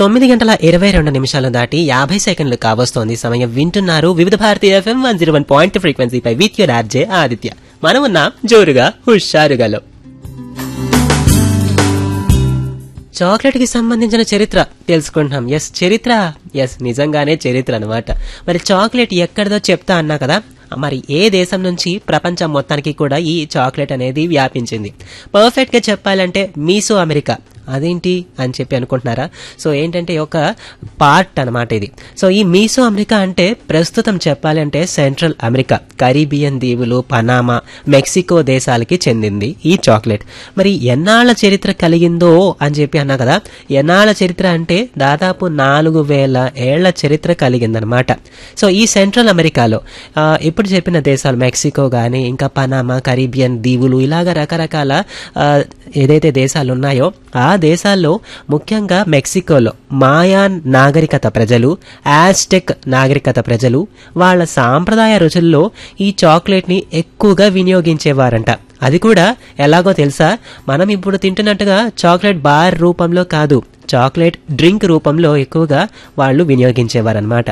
తొమ్మిది గంటల ఇరవై రెండు నిమిషాలు దాటి యాభై సెకండ్లు కావస్తోంది సమయం వింటున్నారు Vividh Bharati FM one zero one point ఫ్రీక్వెన్సీపై విత్ యూర్ ఆర్జే ఆదిత్య మనం ఉన్నాం జోరుగా హుషారుగాలో చాక్లెట్ కి సంబంధించిన చరిత్ర తెలుసుకుంటున్నాం ఎస్ చరిత్ర ఎస్ నిజంగానే చరిత్ర అనమాట మరి చాక్లెట్ ఎక్కడిదో చెప్తా అన్నా కదా మరి ఏ దేశం నుంచి ప్రపంచం మొత్తానికి కూడా ఈ చాక్లెట్ అనేది వ్యాపించింది పర్ఫెక్ట్ గా చెప్పాలంటే మీసో అమెరికా అదేంటి అని చెప్పి అనుకుంటున్నారా సో ఏంటంటే ఒక పార్ట్ అన్నమాట ఇది సో ఈ మీసో అమెరికా అంటే ప్రస్తుతం చెప్పాలంటే సెంట్రల్ అమెరికా కరీబియన్ దీవులు పనామా మెక్సికో దేశాలకి చెందింది ఈ చాక్లెట్ మరి ఎన్నాళ్ళ చరిత్ర కలిగిందో అని చెప్పి అన్నా కదా ఎన్నాళ్ళ చరిత్ర అంటే దాదాపు నాలుగు వేల ఏళ్ల చరిత్ర కలిగిందనమాట సో ఈ సెంట్రల్ అమెరికాలో ఆ, ఇప్పుడు చెప్పిన దేశాలు మెక్సికో కానీ ఇంకా పనామా కరీబియన్ దీవులు ఇలాగ రకరకాల ఆ, ఏదైతే దేశాలు ఉన్నాయో ఆ దేశాల్లో ముఖ్యంగా మెక్సికోలో మాయాన్ నాగరికత ప్రజలు యాస్టెక్ నాగరికత ప్రజలు వాళ్ళ సాంప్రదాయ రుచుల్లో ఈ చాక్లెట్ ని ఎక్కువగా వినియోగించేవారంట అది కూడా ఎలాగో తెలుసా మనం ఇప్పుడు తింటున్నట్టుగా చాక్లెట్ బార్ రూపంలో కాదు చాక్లెట్ డ్రింక్ రూపంలో ఎక్కువగా వాళ్ళు వినియోగించేవారనమాట